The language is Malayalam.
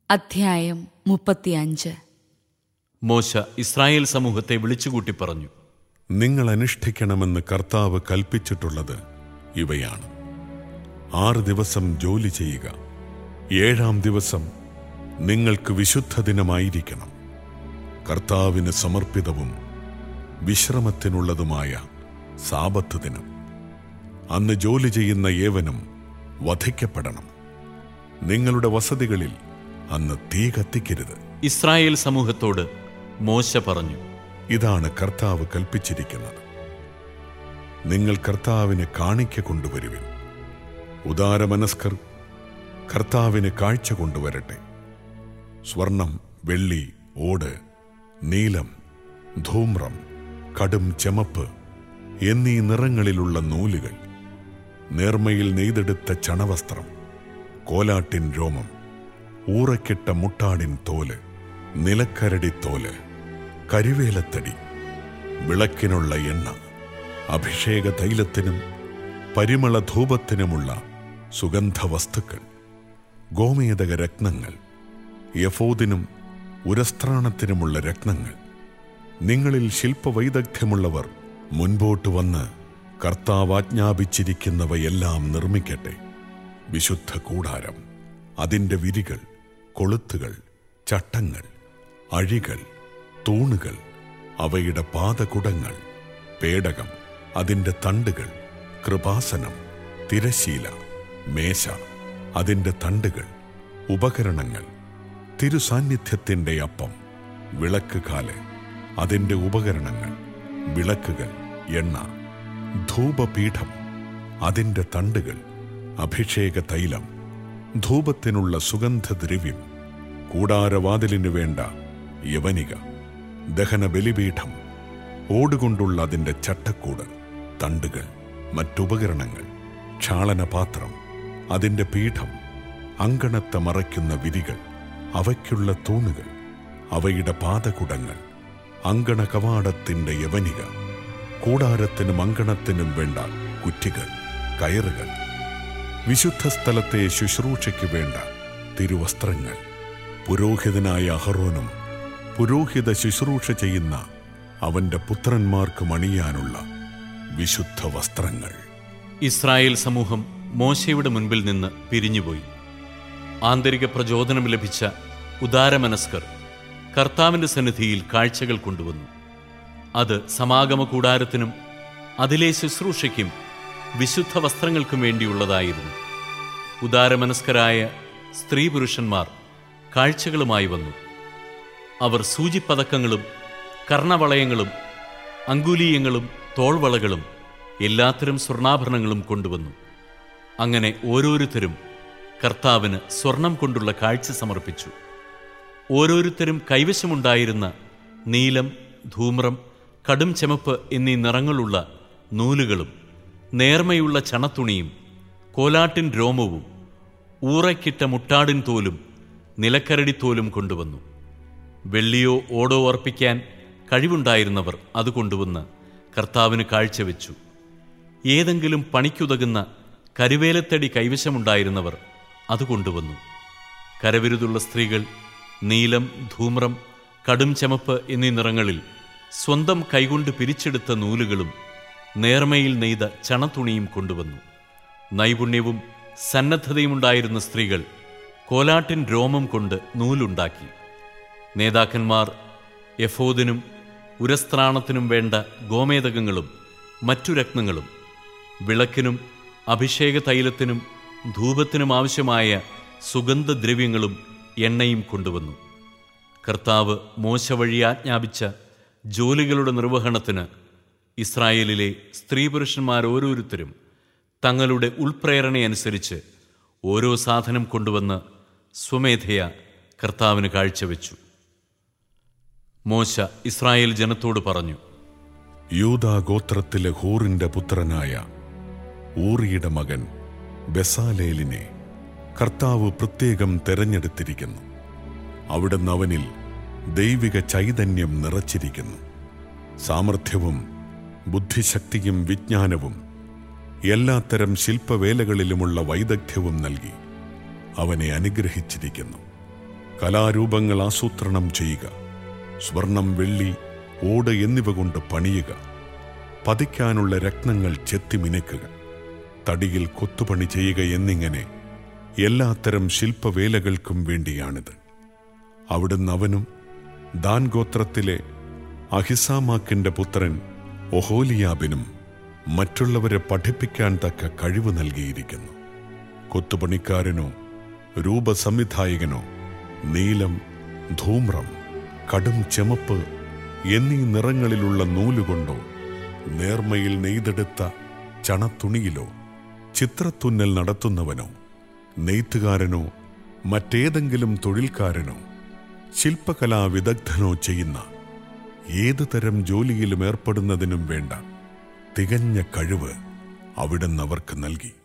അധ്യായം മുപ്പത്തിയഞ്ച് മോശ ഇസ്രായേൽ സമൂഹത്തെ വിളിച്ചുകൂട്ടി പറഞ്ഞു നിങ്ങൾ അനുഷ്ഠിക്കണമെന്ന് കർത്താവ് കൽപ്പിച്ചിട്ടുള്ളത് ഇവയാണ് ആറ് ദിവസം ജോലി ചെയ്യുക ഏഴാം ദിവസം നിങ്ങൾക്ക് വിശുദ്ധ ദിനമായിരിക്കണം കർത്താവിന് സമർപ്പിതവും വിശ്രമത്തിനുള്ളതുമായ സാപത്ത് ദിനം അന്ന് ജോലി ചെയ്യുന്ന ഏവനും വധിക്കപ്പെടണം നിങ്ങളുടെ വസതികളിൽ അന്ന് തീ കത്തിക്കരുത് ഇസ്രായേൽ സമൂഹത്തോട് മോശ പറഞ്ഞു ഇതാണ് കർത്താവ് കൽപ്പിച്ചിരിക്കുന്നത് നിങ്ങൾ കർത്താവിന് കാണിക്ക കൊണ്ടുവരുവിൻ ഉദാരമനസ്കർ കർത്താവിന് കാഴ്ച കൊണ്ടുവരട്ടെ സ്വർണം വെള്ളി ഓട് നീലം ധൂമ്രം കടും ചെമപ്പ് എന്നീ നിറങ്ങളിലുള്ള നൂലുകൾ നേർമയിൽ നെയ്തെടുത്ത ചണവസ്ത്രം കോലാട്ടിൻ രോമം ഊറക്കിട്ട മുട്ടാടിൻ തോല് നിലക്കരടി തോല് കരിവേലത്തടി വിളക്കിനുള്ള എണ്ണ അഭിഷേക തൈലത്തിനും പരിമള ധൂപത്തിനുമുള്ള സുഗന്ധവസ്തുക്കൾ ഗോമേതക രത്നങ്ങൾ യഫോദിനും ഉരസ്ത്രാണത്തിനുമുള്ള രത്നങ്ങൾ നിങ്ങളിൽ ശില്പവൈദഗ്ധ്യമുള്ളവർ മുൻപോട്ട് വന്ന് കർത്താവ് ആജ്ഞാപിച്ചിരിക്കുന്നവയെല്ലാം നിർമ്മിക്കട്ടെ വിശുദ്ധ കൂടാരം അതിൻ്റെ വിരികൾ കൊളുത്തുകൾ ചട്ടങ്ങൾ അഴികൾ തൂണുകൾ അവയുടെ പാദകുടങ്ങൾ പേടകം അതിൻ്റെ തണ്ടുകൾ കൃപാസനം തിരശീല മേശ അതിൻ്റെ തണ്ടുകൾ ഉപകരണങ്ങൾ തിരുസാന്നിധ്യത്തിൻ്റെ അപ്പം വിളക്ക് കാല് അതിൻ്റെ ഉപകരണങ്ങൾ വിളക്കുകൾ എണ്ണ ധൂപപീഠം അതിൻ്റെ തണ്ടുകൾ അഭിഷേക തൈലം ധൂപത്തിനുള്ള സുഗന്ധദ്രവ്യം കൂടാരവാതിലിനു വേണ്ട യവനിക ദഹന ബലിപീഠം ഓടുകൊണ്ടുള്ള അതിൻ്റെ ചട്ടക്കൂട് തണ്ടുകൾ മറ്റുപകരണങ്ങൾ ക്ഷാളനപാത്രം അതിൻ്റെ പീഠം അങ്കണത്തെ മറയ്ക്കുന്ന വിരികൾ അവയ്ക്കുള്ള തൂണുകൾ അവയുടെ പാദകുടങ്ങൾ അങ്കണ കവാടത്തിൻ്റെ യവനിക കൂടാരത്തിനും അങ്കണത്തിനും വേണ്ട കുറ്റികൾ കയറുകൾ വിശുദ്ധ സ്ഥലത്തെ ശുശ്രൂഷയ്ക്ക് വേണ്ട തിരുവസ്ത്രങ്ങൾ പുരോഹിതനായ അഹറോനും പുരോഹിത ശുശ്രൂഷ ചെയ്യുന്ന അവന്റെ പുത്രന്മാർക്ക് അണിയാനുള്ള വിശുദ്ധ വസ്ത്രങ്ങൾ ഇസ്രായേൽ സമൂഹം മോശയുടെ മുൻപിൽ നിന്ന് പിരിഞ്ഞുപോയി ആന്തരിക പ്രചോദനം ലഭിച്ച ഉദാരമനസ്കർ കർത്താവിന്റെ സന്നിധിയിൽ കാഴ്ചകൾ കൊണ്ടുവന്നു അത് സമാഗമ കൂടാരത്തിനും അതിലെ ശുശ്രൂഷയ്ക്കും വിശുദ്ധ വസ്ത്രങ്ങൾക്കും വേണ്ടിയുള്ളതായിരുന്നു ഉദാരമനസ്കരായ സ്ത്രീ പുരുഷന്മാർ കാഴ്ചകളുമായി വന്നു അവർ സൂചിപ്പതക്കങ്ങളും കർണവളയങ്ങളും അങ്കുലീയങ്ങളും തോൾവളകളും എല്ലാത്തരം സ്വർണ്ണാഭരണങ്ങളും കൊണ്ടുവന്നു അങ്ങനെ ഓരോരുത്തരും കർത്താവിന് സ്വർണം കൊണ്ടുള്ള കാഴ്ച സമർപ്പിച്ചു ഓരോരുത്തരും കൈവശമുണ്ടായിരുന്ന നീലം ധൂമ്രം കടും ചെമപ്പ് എന്നീ നിറങ്ങളുള്ള നൂലുകളും നേർമയുള്ള ചണത്തുണിയും കോലാട്ടിൻ രോമവും ഊറയ്ക്കിട്ട മുട്ടാടിൻ തോലും നിലക്കരടി തോലും കൊണ്ടുവന്നു വെള്ളിയോ ഓടോ അർപ്പിക്കാൻ കഴിവുണ്ടായിരുന്നവർ അത് കൊണ്ടുവന്ന് കർത്താവിന് കാഴ്ചവെച്ചു ഏതെങ്കിലും പണിക്കുതകുന്ന കരുവേലത്തടി കൈവശമുണ്ടായിരുന്നവർ അത് കൊണ്ടുവന്നു കരവിരുതുള്ള സ്ത്രീകൾ നീലം ധൂമ്രം കടും ചെമപ്പ് എന്നീ നിറങ്ങളിൽ സ്വന്തം കൈകൊണ്ട് പിരിച്ചെടുത്ത നൂലുകളും നേർമയിൽ നെയ്ത ചണത്തുണിയും കൊണ്ടുവന്നു നൈപുണ്യവും സന്നദ്ധതയുമുണ്ടായിരുന്ന സ്ത്രീകൾ കോലാട്ടിൻ രോമം കൊണ്ട് നൂലുണ്ടാക്കി നേതാക്കന്മാർ എഫോദിനും ഉരസ്ത്രാണത്തിനും വേണ്ട ഗോമേതകങ്ങളും മറ്റു രത്നങ്ങളും വിളക്കിനും അഭിഷേക തൈലത്തിനും ധൂപത്തിനും ആവശ്യമായ സുഗന്ധദ്രവ്യങ്ങളും എണ്ണയും കൊണ്ടുവന്നു കർത്താവ് മോശ വഴി ആജ്ഞാപിച്ച ജോലികളുടെ നിർവഹണത്തിന് ഇസ്രായേലിലെ സ്ത്രീ പുരുഷന്മാർ ഓരോരുത്തരും തങ്ങളുടെ ഉൾപ്രേരണയനുസരിച്ച് ഓരോ സാധനം കൊണ്ടുവന്ന് സ്വമേധയ കർത്താവിന് കാഴ്ചവെച്ചു മോശ ഇസ്രായേൽ ജനത്തോട് പറഞ്ഞു യൂദാ ഗോത്രത്തിലെ ഹൂറിന്റെ പുത്രനായ ഊറിയുടെ മകൻ ബെസാലേലിനെ കർത്താവ് പ്രത്യേകം തെരഞ്ഞെടുത്തിരിക്കുന്നു അവിടുന്ന് അവനിൽ ദൈവിക ചൈതന്യം നിറച്ചിരിക്കുന്നു സാമർഥ്യവും ബുദ്ധിശക്തിയും വിജ്ഞാനവും എല്ലാത്തരം ശില്പവേലകളിലുമുള്ള വൈദഗ്ധ്യവും നൽകി അവനെ അനുഗ്രഹിച്ചിരിക്കുന്നു കലാരൂപങ്ങൾ ആസൂത്രണം ചെയ്യുക സ്വർണം വെള്ളി ഓട് എന്നിവ കൊണ്ട് പണിയുക പതിക്കാനുള്ള രത്നങ്ങൾ ചെത്തിമിനുക്കുക തടിയിൽ കൊത്തുപണി ചെയ്യുക എന്നിങ്ങനെ എല്ലാത്തരം ശില്പവേലകൾക്കും വേണ്ടിയാണിത് അവിടുന്ന് അവനും ദാൻ ഗോത്രത്തിലെ അഹിസാമാക്കിന്റെ പുത്രൻ ഒഹോലിയാബിനും മറ്റുള്ളവരെ പഠിപ്പിക്കാൻ തക്ക കഴിവ് നൽകിയിരിക്കുന്നു കൊത്തുപണിക്കാരനോ രൂപസംവിധായകനോ നീലം ധൂമ്രം കടും ചെമപ്പ് എന്നീ നിറങ്ങളിലുള്ള നൂലുകൊണ്ടോ നേർമയിൽ നെയ്തെടുത്ത ചണത്തുണിയിലോ ചിത്രത്തുന്നൽ നടത്തുന്നവനോ നെയ്ത്തുകാരനോ മറ്റേതെങ്കിലും തൊഴിൽക്കാരനോ ശില്പകലാ വിദഗ്ധനോ ചെയ്യുന്ന ഏതു തരം ജോലിയിലും ഏർപ്പെടുന്നതിനും വേണ്ട തികഞ്ഞ കഴിവ് അവിടുന്ന് അവർക്ക് നൽകി